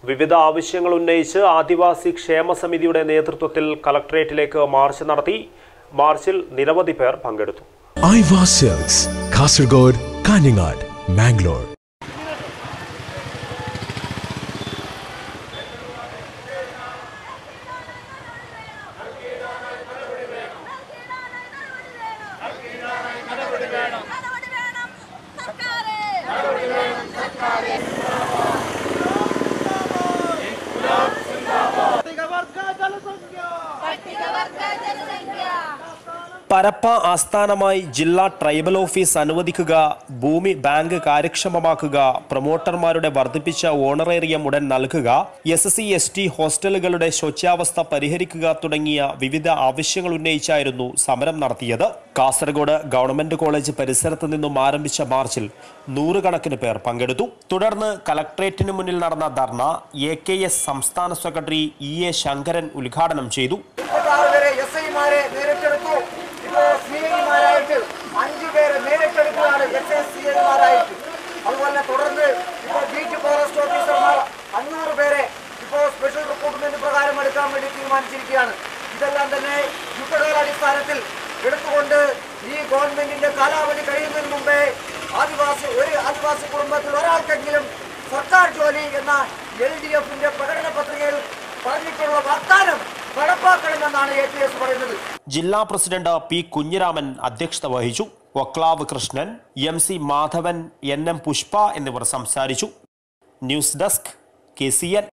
വിവിധ ആവശ്യങ്ങൾ ഉന്നയിച്ച് ആദിവാസി ക്ഷേമ സമിതിയുടെ നേതൃത്വത്തിൽ കളക്ടറേറ്റിലേക്ക് മാർച്ച് നടത്തി മാർച്ചിൽ നിരവധി പേർ പങ്കെടുത്തു ഐവാ സെൽസ് കാസർഗോഡ് കാഞ്ഞങ്ങാട് മാംഗ്ലൂർ നടപടി വേണം സർക്കാരേ പട്ടികവർഗ ജനസംഖ്യ പരപ്പ ആസ്ഥാനമായി ജില്ലാ ട്രൈബൽ ഓഫീസ് അനുവദിക്കുക ഭൂമി ബാങ്ക് കാര്യക്ഷമമാക്കുക പ്രൊമോട്ടർമാരുടെ വർദ്ധിപ്പിച്ച ഓണറേറിയം ഉടൻ നൽകുക എസ് സി എസ് ടി ഹോസ്റ്റലുകളുടെ ശോച്യാവസ്ഥ പരിഹരിക്കുക തുടങ്ങിയ വിവിധ ആവശ്യങ്ങൾ ഉന്നയിച്ചായിരുന്നു സമരം നടത്തിയത് കാസർഗോഡ് ഗവൺമെന്റ് കോളേജ് പരിസരത്ത് നിന്നും ആരംഭിച്ച മാർച്ചിൽ നൂറുകണക്കിന് പേർ പങ്കെടുത്തു തുടർന്ന് കലക്ട്രേറ്റിന് മുന്നിൽ നടന്ന ധർണ എ കെ എസ് സംസ്ഥാന സെക്രട്ടറി ഇ എ ശങ്കരൻ ഉദ്ഘാടനം ചെയ്തു മുപ്പത്താറ് വരെ എസ് ഐമാരെ നേരിട്ടെടുത്തു ഇപ്പോ സി ഐമാരായിട്ട് അഞ്ചു പേരെ നേരിട്ടെടുക്കുകയാണ് എസ് ഐ സി ഐമാരായിട്ട് അതുപോലെ തുടർന്ന് ഇപ്പോൾ ബീച്ച് ഫോറസ്റ്റ് ഓഫീസർമാർ അഞ്ഞൂറ് പേരെ ഇപ്പോൾ സ്പെഷ്യൽ റിക്രൂട്ട്മെന്റ് പ്രകാരം എടുക്കാൻ വേണ്ടി തീരുമാനിച്ചിരിക്കുകയാണ് ഇതെല്ലാം തന്നെ യുദ്ധകാലാടിസ്ഥാനത്തിൽ എടുത്തുകൊണ്ട് ഈ ഗവൺമെന്റിന്റെ കാലാവധി കഴിയുന്നതിന് മുമ്പേ ആദിവാസി ഒരു ആദിവാസി കുടുംബത്തിൽ ഒരാൾക്കെങ്കിലും സർക്കാർ ജോലി എന്ന എൽ ഡി എഫിന്റെ പ്രകടന പത്രികയിൽ പറഞ്ഞിട്ടുള്ള വാഗ്ദാനം നടപ്പാക്കണമെന്നാണ് എ പി എസ് പറയുന്നത് ജില്ലാ പ്രസിഡന്റ് പി കുഞ്ഞിരാമൻ അധ്യക്ഷത വഹിച്ചു വക്ലാവ് Krishnan M C Madhavan N M Pushpa എന്നിവർ സംസാരിച്ചു news desk K C N